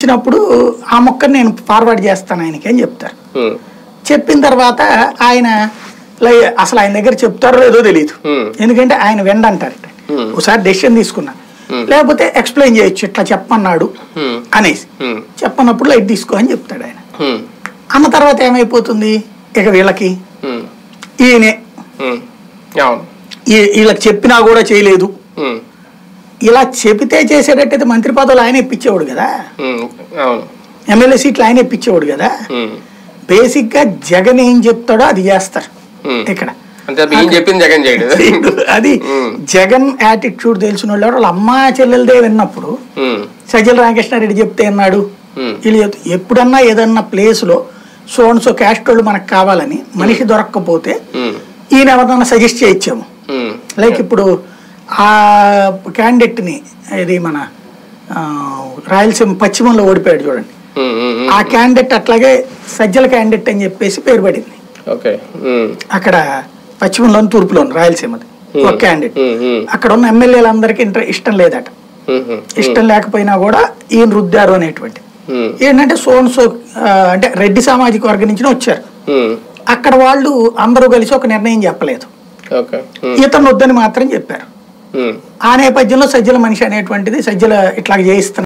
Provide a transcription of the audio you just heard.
ఇచ్చినప్పుడు ఆ మొక్కని నేను ఫార్వర్డ్ చేస్తాను ఆయనకి అని చెప్తారు ఉమ్, చెప్పిన తర్వాత ఆయన లై- అసలు ఆయన దగ్గర చెప్తారో లేదో తెలియదు Hmm. ఎందుకంటే ఆయన వెండ అంటారట Hmm. ఒకసారి డెసిషన్ తీసుకున్నా లేకపోతే ఎక్స్ప్లెయిన్ చేయొచ్చు ఇట్లా చెప్పన్నాడు ఉమ్, అనేసి ఉమ్, చెప్పనప్పుడు లైట్ తీసుకో అని చెప్తాడు ఆయన ఉమ్, అన్న తర్వాత ఏమైపోతుంది ఇక వీళ్ళకి ఉమ్, ఈయనే ఉమ్. అవును ఈ- వీళ్ళకి చెప్పినా కూడా చేయలేదు ఉమ్, ఇలా చెబితే చేసేటట్టయితే మంత్రి పదవులు ఆయన ఇప్పించేవాడు కదా ఉమ్, అవును ఎమ్మెల్యే సీట్లు ఆయన ఇప్పించేవాడు కదా ఉమ్, బేసిక్ గా జగన్ ఏం చెప్తాడో అది చేస్తారు ఉమ్. ఇక్కడ అంతే ఈయన చెప్పింది జగన్ చేయడు అది ఉమ్. జగన్ యాటిట్యూడ్ తెలిసిన వాళ్ళు ఎవరు వాళ్ళ అమ్మ చెల్లెలదే విన్నప్పుడు ఉమ్, సజ్జల రామకృష్ణారెడ్డి చెప్తే అన్నాడు ఉమ్, వీళ్ళు చెప్తే- ఎప్పుడన్నా ఏదన్నా ప్లేస్ లో సో అండ్ సో క్యాస్ట్ వాళ్ళు మనకు కావాలని మనిషి దొరకకపోతే ఉమ్, ఈయన ఎవరన్నా సజెస్ట్ చేయొచ్చాము ఉమ్, లైక్ ఇప్పుడు ఆ candidate ని ఇది మన ఆ, రాయలసీమ పశ్చిమంలో ఓడిపోయాడు చూడండి ఉమ్, ఉమ్, ఉమ్. ఆ క్యాండిడేట్ అట్లాగే సజ్జల క్యాండిడేట్ అని చెప్పేసి పేరు పడింది ఓకే ఉమ్, అక్కడ పశ్చిమంలోని తూర్పులోని రాయలసీమది ఒక క్యాండిడేట్ ఉమ్, ఉమ్, అక్కడ ఉన్న ఎమ్మెల్యేలందరికీ ఇంటర్ ఇష్టం లేదట ఉమ్, ఉమ్, ఇష్టం లేకపోయినా కూడా ఈయన రుద్దారు అనేటువంటి ఉమ్, ఏంటంటే సోన్ సో ఆ, అంటే రెడ్డి సామాజిక వర్గం నుంచి వచ్చారు ఉమ్, అక్కడ వాళ్ళు అందరూ కలిసి ఒక నిర్ణయం చెప్పలేదు ఓకే ఉమ్, ఇతను వద్దని మాత్రం చెప్పారు ఉమ్. ఆ నేపథ్యంలో సజ్జల మనిషి అనేటువంటిది సజ్జల ఇట్లా చేయిస్తున్నారు